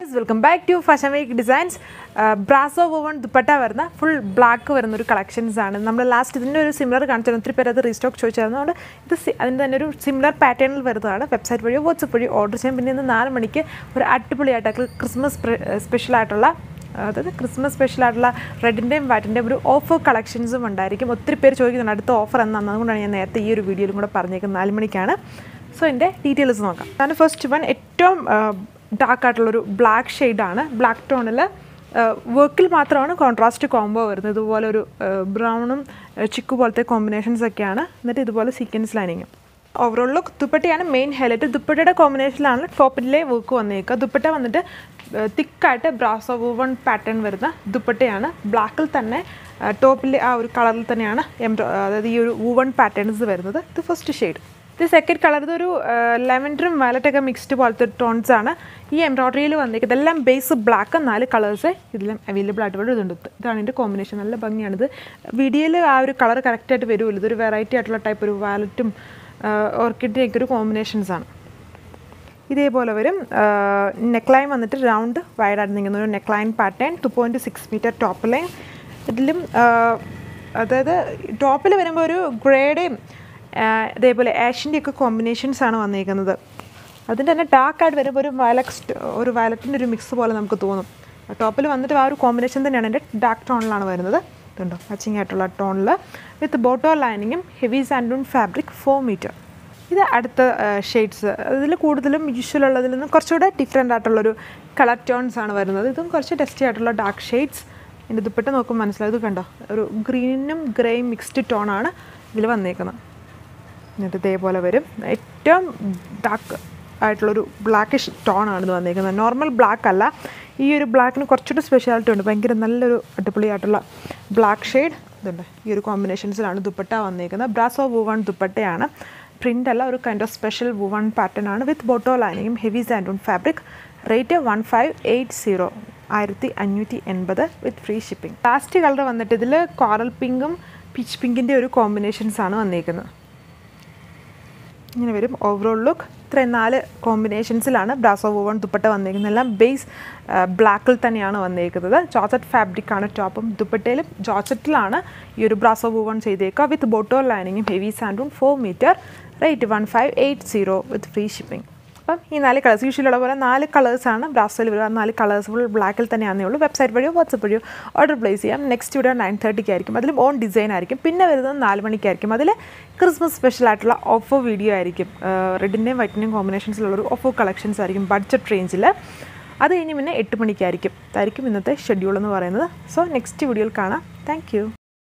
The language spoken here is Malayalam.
viewers welcome back to fashion week designs brasso woven dupatta വരുന്ന ഫുൾ ബ്ലാക്ക് വരുന്ന ഒരു കളക്ഷൻസ് ആണ് നമ്മൾ ലാസ്റ്റ് ഇതിൻ്റെ ഒരു സിമിലർ കാണിച്ചു ഒത്തിരി പേര് അത് റീസ്റ്റോക്ക് ചോദിച്ചായിരുന്നു ഇത് സി- അതിൻ്റെ തന്നെ ഒരു സിമിലർ പാറ്റേണിൽ വരുന്നതാണ് വെബ്സൈറ്റ് വഴിയോ വാട്സപ്പ് വഴിയോ ഓർഡർ ചെയ്യാം പിന്നെ ഇന്ന് നാല് മണിക്ക് ഒരു അടിപൊളിയായിട്ട് ക്രിസ്മസ് സ്പെഷ്യൽ ആയിട്ടുള്ള അതായത് ക്രിസ്മസ് സ്പെഷ്യൽ ആയിട്ടുള്ള റെഡിൻ്റെയും വൈറ്റിൻ്റെയും ഒരു ഓഫർ കളക്ഷൻസും ഉണ്ടായിരിക്കും ഒത്തിരി പേര് ചോദിക്കുന്നുണ്ട് അടുത്ത ഓഫർ എന്നാണ് അതുകൊണ്ടാണ് ഞാൻ നേരത്തെ ഈ ഒരു വീഡിയോയിലും കൂടെ പറഞ്ഞേക്കുന്നത് നാല് മണിക്കാണ് സോ എൻ്റെ ഡീറ്റെയിൽസ് നോക്കാം ഞാൻ ഫസ്റ്റ് വൺ ഏറ്റവും ഡാർക്ക് ആയിട്ടുള്ളൊരു ബ്ലാക്ക് ഷെയ്ഡാണ് ബ്ലാക്ക് ടോണിൽ വർക്കിൽ മാത്രമാണ് കോൺട്രാസ്റ്റ് കോംബോ വരുന്നത് ഇതുപോലെ ഒരു ബ്രൗണും ചിക്കു പോലത്തെ കോമ്പിനേഷൻസ് ഒക്കെയാണ് എന്നിട്ട് ഇതുപോലെ സീക്വൻസ് ലൈനിങ്ങും ഓവറോൾ ലുക്ക് ദുപ്പട്ടയാണ് മെയിൻ ഹൈലൈറ്റ് ദുപ്പട്ടയുടെ കോമ്പിനേഷനിലാണ് ടോപ്പിലെ വർക്ക് വന്നേക്കുക ദുപ്പട്ട വന്നിട്ട് തിക്കായിട്ട് ബ്രാസോ വൂവൺ പാറ്റേൺ വരുന്ന ദുപ്പട്ടയാണ് ബ്ലാക്കിൽ തന്നെ ടോപ്പിലെ ആ ഒരു കളറിൽ തന്നെയാണ് എംബ്രോ അതായത് ഈ ഒരു വൂവൺ പാറ്റേൺസ് വരുന്നത് ഇത് ഫസ്റ്റ് ഷെയ്ഡ് ഇത് സെക്കൻഡ് കളർ ഇതൊരു ലെവൻഡറും വയലറ്റൊക്കെ മിക്സ്ഡ് പോലത്തെ ടോൺസ് ആണ് ഈ എംബ്രോയ്ഡറിയിൽ വന്നേക്കുന്നത് ഇതെല്ലാം ബേസ് ബ്ലാക്ക് നാല് കളേഴ്സ് ഇതിലും അവൈലബിൾ ആയിട്ട് ഇവിടെ ഇതുണ്ട് ഇതാണ് ഇതിൻ്റെ കോമ്പിനേഷൻ നല്ല ഭംഗിയാണിത് വീഡിയോയിൽ ആ ഒരു കളർ കറക്റ്റായിട്ട് വരുമല്ലോ ഇതൊരു വെറൈറ്റി ആയിട്ടുള്ള ടൈപ്പ് ഒരു വയലറ്റും ഓർക്കിഡിൻ്റെ ഒക്കെ ഒരു കോമ്പിനേഷൻസ് ആണ് ഇതേപോലെ വരും നെക്ക് ലൈൻ വന്നിട്ട് റൗണ്ട് വൈഡായിട്ട് നിൽക്കുന്ന ഒരു neck line pattern two point six metre top line ഇതിലും ആ, അതായത് ടോപ്പിൽ വരുമ്പോൾ ഒരു ഗ്രേഡേയും ഇതേപോലെ ആഷിൻ്റെ ഒക്കെ കോമ്പിനേഷൻസ് ആണ് വന്നിരിക്കുന്നത് അതിൻ്റെ തന്നെ ഡാർക്കായിട്ട് വരുമ്പോൾ ഒരു വയലക്സ് ഒരു വയലറ്റിൻ്റെ ഒരു മിക്സ് പോലെ നമുക്ക് തോന്നും ടോപ്പിൽ വന്നിട്ട് ആ ഒരു കോമ്പിനേഷൻ തന്നെയാണ് എൻ്റെ ഡാർക്ക് ടോണിലാണ് വരുന്നത് ഇതുണ്ടോ മാച്ചിങ് ആയിട്ടുള്ള ടോണിൽ വിത്ത് ബോട്ടോ ലൈനിങ്ങും heavy santoon fabric four metre ഇത് അടുത്ത ഷെയ്ഡ്സ് ഇതിൽ കൂടുതലും യൂഷ്വൽ ഉള്ളതിൽ നിന്ന് കുറച്ചുകൂടെ ഡിഫറെൻ്റ് ആയിട്ടുള്ളൊരു കളർ ടോൺസ് ആണ് വരുന്നത് ഇതും കുറച്ച് ടെസ്റ്റി ആയിട്ടുള്ള ഡാർക്ക് ഷെയ്ഡ്സ് ഇതിൻ്റെ ദുപ്പട്ട നോക്കുമ്പോൾ മനസ്സിലാവും ഇത് കണ്ടോ ഒരു ഗ്രീനും ഗ്രേയും മിക്സ്ഡ് ടോണാണ് ഇതിൽ വന്നേക്കുന്നത് എന്നിട്ട് ഇതേപോലെ വരും ഏറ്റവും ഡാർക്ക് ആയിട്ടുള്ളൊരു ബ്ലാക്കിഷ് ടോണാണ് ഇത് വന്നിരിക്കുന്നത് നോർമൽ ബ്ലാക്ക് അല്ല ഈ ഒരു ബ്ലാക്കിന് കുറച്ചുകൂടി സ്പെഷ്യാലിറ്റി ഉണ്ട് ഭയങ്കര നല്ലൊരു അടിപൊളിയായിട്ടുള്ള ബ്ലാക്ക് ഷെയ്ഡ് ഇതുണ്ട് ഈ ഒരു കോമ്പിനേഷൻസിലാണ് ദുപ്പട്ട വന്നിരിക്കുന്നത് ബ്രാസോ വുവൺ ദുപ്പട്ടയാണ് പ്രിൻ്റ് അല്ല ഒരു kind of special woven pattern ആണ് വിത്ത് ബോട്ടോ ലൈനിങ്ങും heavy santoon fabric rate one five eight zero ആയിരത്തി അഞ്ഞൂറ്റി എൺപത് with free shipping last colour വന്നിട്ട് ഇതിൽ കോറൽ പിങ്കും പീച്ച് പിങ്കിൻ്റെ ഒരു കോമ്പിനേഷൻസ് ആണ് വന്നിരിക്കുന്നത് ഇങ്ങനെ വരും ഓവറോൾ ലുക്ക് ഇത്രയും നാല് കോമ്പിനേഷൻസിലാണ് ബ്രാസോ വോവൺ ദുപ്പട്ട വന്നിരിക്കുന്നത് എല്ലാം ബേസ് ബ്ലാക്കിൽ തന്നെയാണ് വന്നിരിക്കുന്നത് ജോർജറ്റ് ഫാബ്രിക് ആണ് ടോപ്പും ദുപ്പട്ടയിലും ജോർജറ്റിലാണ് ഈ ഒരു ബ്രാസോ വോവൺ ചെയ്തേക്കുക വിത്ത് ബോട്ടോ ലൈനിങ്ങും heavy santoon four metre rate one five eight zero with free shipping അപ്പം ഈ നാല് കളേഴ്സ് യൂഷ്വലുള്ള പോലെ നാല് കളേഴ്സാണ് ബ്രാസോയിൽ വരിക ആ നാല് കളേഴ്സ് ഫുൾ ബ്ലാക്കിൽ തന്നെയാണേ ഉള്ളൂ വെബ്സൈറ്റ് വഴിയോ വാട്സപ്പ് വഴിയോ ഓർഡർ പ്ലേസ് ചെയ്യാം നെക്സ്റ്റ് വീഡിയോ നയൻ തേർട്ടിക്ക് ആയിരിക്കും അതിലും ഓൺ ഡിസൈൻ ആയിരിക്കും പിന്നെ വരുന്നത് നാല് മണിക്കായിരിക്കും അതിൽ ക്രിസ്മസ് സ്പെഷ്യൽ ആയിട്ടുള്ള ഓഫർ വീഡിയോ ആയിരിക്കും റെഡിൻ്റെയും വൈറ്റിൻ്റെയും കോമ്പിനേഷൻസിലുള്ളൊരു ഓഫർ കളക്ഷൻസ് ആയിരിക്കും ബഡ്ജറ്റ് റേഞ്ചിൽ അത് കഴിഞ്ഞ് പിന്നെ എട്ട് മണിക്കായിരിക്കും അതായിരിക്കും ഇന്നത്തെ ഷെഡ്യൂൾ എന്ന് പറയുന്നത് സോ നെക്സ്റ്റ് വീഡിയോയിൽ കാണാം താങ്ക്